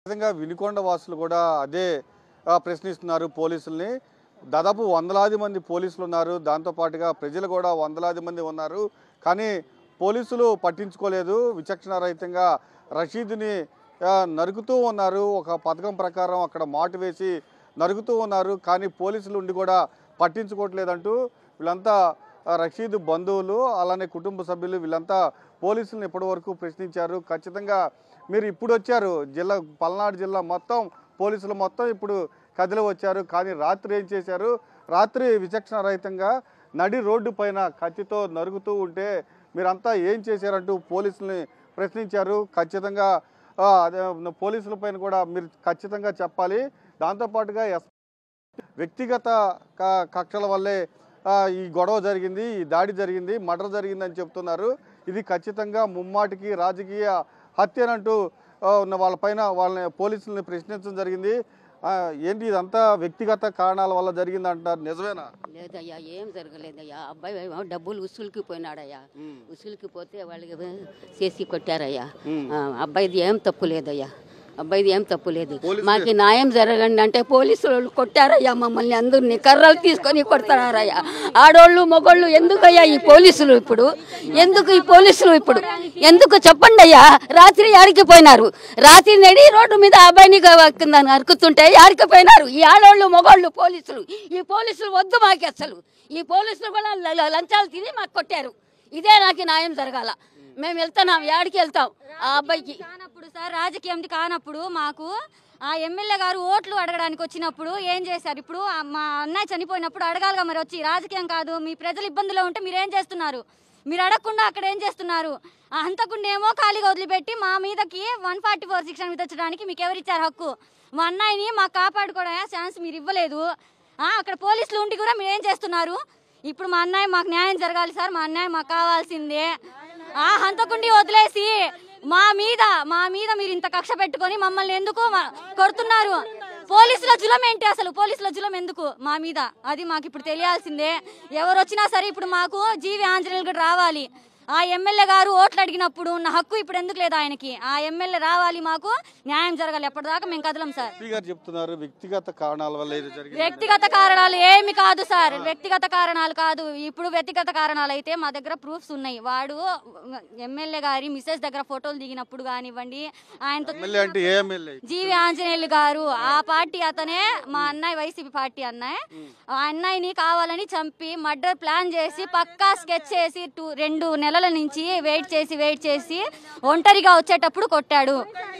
విధంగా వినుకొండ వాసులు కూడా అదే ఆ, ప్రశ్నిస్తున్నారు పోలీసుల్ని దాదాపు వందలాది మంది పోలీసులు ఉన్నారు దాంతోపాటుగా ప్రజలు కూడా వందలాది మంది ఉన్నారు కానీ పోలీసులు పట్టించుకోలేదు విచక్షణ రహితంగా రషీద్ని ఆ, నరుకుతూ ఉన్నారు ఒక పథకం ప్రకారం అక్కడ మాటు వేసి నరుకుతూ ఉన్నారు కానీ పోలీసులు ఉండి కూడా పట్టించుకోవట్లేదంటూ వీళ్ళంతా ఆ, రషీద్ బంధువులు అలానే కుటుంబ సభ్యులు వీళ్ళంతా పోలీసులను ఇప్పటివరకు ప్రశ్నించారు ఖచ్చితంగా మీరు ఇప్పుడు వచ్చారు జిల్లా పల్నాడు జిల్లా మొత్తం పోలీసులు మొత్తం ఇప్పుడు కదిలి వచ్చారు కానీ రాత్రి ఏం చేశారు రాత్రి విచక్షణ రహితంగా నడి రోడ్డు పైన కత్తితో నరుగుతూ ఉంటే మీరంతా ఏం చేశారంటూ పోలీసుల్ని ప్రశ్నించారు ఖచ్చితంగా ఆ, అదే పోలీసుల పైన కూడా మీరు ఖచ్చితంగా చెప్పాలి దాంతోపాటుగా ఎస్ వ్యక్తిగత క- కక్షల వల్లే ఆ, ఈ గొడవ జరిగింది ఈ దాడి జరిగింది మర్డర్ జరిగిందని చెప్తున్నారు ఇది ఖచ్చితంగా ముమ్మాటికి రాజకీయ హత్యనంటూ ఆ, ఉన్న వాళ్ళపైన వాళ్ళని పోలీసుల్ని ప్రశ్నించడం జరిగింది ఆ, ఏంటి ఇదంతా వ్యక్తిగత కారణాల వల్ల జరిగింది అంటారు నిజమేనా లేదయ్యా ఏం జరగలేదయ్యా అబ్బాయి ఏమో డబ్బులు ఉసులుకి పోయినాడయ్యా ఉసులుకి పోతే వాళ్ళకి చేసి కొట్టారయ్యా ఆ, అబ్బాయిది ఏం తప్పు లేదయ్యా అబ్బాయిది ఏం తప్పు లేదు మాకు న్యాయం జరగండి అంటే పోలీసులు వాళ్ళు కొట్టారయ్యా మమ్మల్ని అందరినీ కర్రలు తీసుకొని కొడతారయ్యా ఆడోళ్ళు మగోళ్ళు ఎందుకయ్యా ఈ పోలీసులు ఇప్పుడు ఎందుకు ఈ పోలీసులు ఇప్పుడు ఎందుకు చెప్పండి అయ్యా రాత్రి యాడికి పోయినారు రాత్రి నడి రోడ్డు మీద ఆ అబ్బాయిని కింద నరుకుతుంటే యాడికి పోయినారు ఈ ఆడోళ్ళు మగోళ్ళు పోలీసులు ఈ పోలీసులు వద్దు మాకు అసలు ఈ పోలీసులు కూడా ల- ల- లంచాలు తిని మాకు కొట్టారు ఇదే నాకు న్యాయం జరగాల మేము వెళ్తున్నాం యాడికి వెళ్తాం ఆ అబ్బాయికి కానప్పుడు సార్ రాజకీయం కానప్పుడు మాకు ఆ ఎమ్మెల్యే గారు ఓట్లు అడగడానికి వచ్చినప్పుడు ఏం చేశారు ఇప్పుడు ఆ మా అన్నయ్య చనిపోయినప్పుడు అడగాలిగా మరి వచ్చి రాజకీయం కాదు మీ ప్రజలు ఇబ్బందులో ఉంటే మీరు ఏం చేస్తున్నారు మీరు అడగకుండా అక్కడ ఏం చేస్తున్నారు ఆ హంతకుండేమో ఖాళీగా వదిలిపెట్టి మా మీదకి వన్ ఫార్టీ ఫోర్ శిక్షణ విధించడానికి మీకు ఎవరిచ్చారు హక్కు మా అన్నయ్యని మాకు కాపాడుకోవడం ఛాన్స్ మీరు ఇవ్వలేదు ఆ, అక్కడ పోలీసులు ఉండి కూడా మీరు ఏం చేస్తున్నారు ఇప్పుడు మా అన్నయ్య మాకు న్యాయం జరగాలి సార్ మా అన్నయ్య మాకు కావాల్సిందే ఆ హంతకుండి వదిలేసి మా మీద మా మీద మీరు ఇంత కక్ష పెట్టుకొని మమ్మల్ని ఎందుకు మా- కొడుతున్నారు పోలీసుల జులం ఏంటి అసలు పోలీసుల జులం ఎందుకు మా మీద అది మాకు ఇప్పుడు తెలియాల్సిందే ఎవరు వచ్చినా సరే ఇప్పుడు మాకు జీవి ఆంజనేయులు కూడా రావాలి ఆ ఎమ్మెల్యే గారు ఓట్లు అడిగినప్పుడు ఉన్న హక్కు ఇప్పుడు ఎందుకు లేదు ఆయనకి ఆ ఎమ్మెల్యే రావాలి మాకు న్యాయం జరగాలి ఎప్పటిదాకా మేము కదలం సార్ ఎస్పీ గారు చెప్తున్నారు వ్యక్తిగత కారణాల వల్ల ఇది జరిగింది వ్యక్తిగత కారణాలు ఏమి కాదు సార్ వ్యక్తిగత కారణాలు కాదు ఇప్పుడు వ్యక్తిగత కారణాలు అయితే మా దగ్గర ప్రూఫ్స్ ఉన్నాయి వాడు ఎమ్మెల్యే గారి మిసెస్ దగ్గర ఫోటోలు దిగినప్పుడు కానివ్వండి ఆయనతో ఎమ్మెల్యే అంటే ఏ ఎమ్మెల్యే జీవి ఆంజనేయులు గారు ఆ పార్టీ అతనే మా అన్నయ్య వైసీపీ పార్టీ అన్నయ్య ఆ అన్నయ్యని కావాలని చంపి మర్డర్ ప్లాన్ చేసి పక్కా స్కెచ్ చేసి టూ రెండు నెలల నుంచి వెయిట్ చేసి వెయిట్ చేసి ఒంటరిగా వచ్చేటప్పుడు కొట్టాడు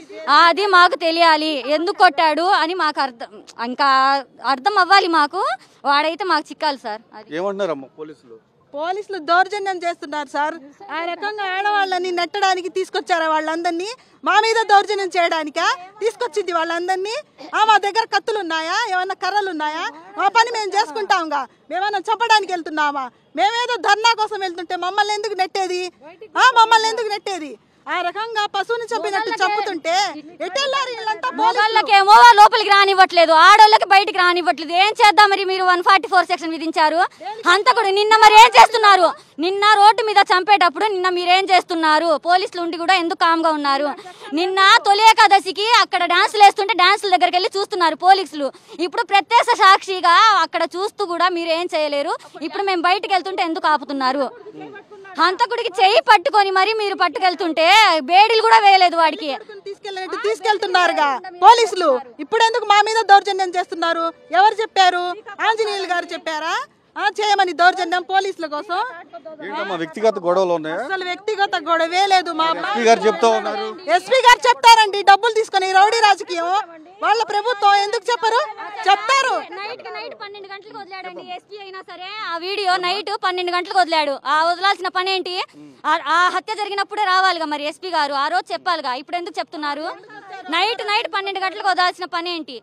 అది మాకు తెలియాలి ఎందుకు కొట్టాడు అని మాకు అర్థం ఇంకా అర్థం అవ్వాలి మాకు వాడైతే మాకు చిక్కాలి సార్ అది ఏమంటున్నారమ్మా పోలీసులు పోలీసులు దౌర్జన్యం చేస్తున్నారు సార్ ఆ రకంగా ఆడవాళ్ళని నెట్టడానికి తీసుకొచ్చారా వాళ్ళందరినీ మా మీద దౌర్జన్యం చేయడానికా తీసుకొచ్చింది వాళ్ళందరినీ ఆ మా దగ్గర కత్తులు ఉన్నాయా ఏమన్నా కర్రలు ఉన్నాయా మా పని మేము చేసుకుంటాంగా మేమన్నా చంపడానికి వెళ్తున్నామా మేమేదో ధర్నా కోసం వెళ్తుంటే మమ్మల్ని ఎందుకు నెట్టేది ఆ మమ్మల్ని ఎందుకు నెట్టేది ఆ రకంగా పశువుని చంపినట్టు చంపుతుంటే ఎట్టెళ్ళారు వీళ్ళంతా పోలీసులు? మగవాళ్ళకేమో లోపలికి రానివ్వట్లేదు ఆడోళ్ళకి బయటికి రానివ్వట్లేదు ఏం చేద్దాం మరి మీరు వన్ ఫార్టీ ఫోర్ సెక్షన్ విధించారు హంతకుడు నిన్న మరి ఏం చేస్తున్నారు నిన్న రోడ్డు మీద చంపేటప్పుడు నిన్న మీరేం చేస్తున్నారు పోలీసులు ఉండి కూడా ఎందుకు కామ్గా ఉన్నారు నిన్న తొలి ఏకాదశికి అక్కడ డాన్సులు వేస్తుంటే డాన్సుల దగ్గరికి వెళ్ళి చూస్తున్నారు పోలీసులు ఇప్పుడు ప్రత్యక్ష సాక్షిగా అక్కడ చూస్తూ కూడా మీరు ఏం చేయలేరు ఇప్పుడు మేము బయటకు వెళ్తుంటే ఎందుకు ఆపుతున్నారు హంతకుడికి చెయ్యి పట్టుకొని మరి మీరు పట్టుకెళ్తుంటే బేడీలు కూడా వేయలేదు వాడికి తీసుకెళ్ళినట్టు తీసుకెళ్తున్నారుగా పోలీసులు ఇప్పుడు ఎందుకు మా మీద దౌర్జన్యం చేస్తున్నారు ఎవరు చెప్పారు ఆంజనేయులు గారు చెప్పారా ఆ చేయమని దౌర్జన్యం పోలీసుల కోసం ఏంటమ్మా వ్యక్తిగత గొడవలు ఉన్నాయా అసలు వ్యక్తిగత గొడవే లేదు మా ఎస్పీ గారు చెప్తా ఉన్నారు ఎస్పీ గారు చెప్తారండి డబ్బులు తీసుకొని రౌడీ రాజకీయం వాళ్ళ ప్రభుత్వం ఎందుకు చెప్పరు చెప్తారు నైట్ కి నైట్ పన్నెండు గంటలకు వదిలాడండి ఎస్పీ అయినా సరే ఆ వీడియో నైట్ పన్నెండు గంటలకు వదిలాడు ఆ వదలాల్సిన పని ఏంటి ఆ- ఆ హత్య జరిగినప్పుడే రావాలిగా మరి ఎస్పీ గారు ఆ రోజు చెప్పాలిగా ఇప్పుడు ఎందుకు చెప్తున్నారు నైట్ నైట్ పన్నెండు గంటలకు వదలాల్సిన పని ఏంటి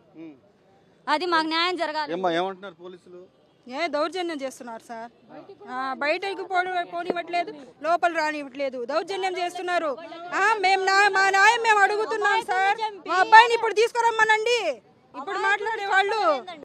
అది మాకు న్యాయం జరగాలి ఏమ్మా ఏమంటున్నారు పోలీసులు ఏ దౌర్జన్యం చేస్తున్నారు సార్ ఆ, బయటకు పోని పోనివ్వట్లేదు లోపల రానివ్వట్లేదు దౌర్జన్యం చేస్తున్నారు ఆ, మేము నా మా న్యాయం మేము అడుగుతున్నాం సార్ మా అబ్బాయిని ఇప్పుడు తీసుకురమ్మనండి ఇప్పుడు మాట్లాడే వాళ్ళు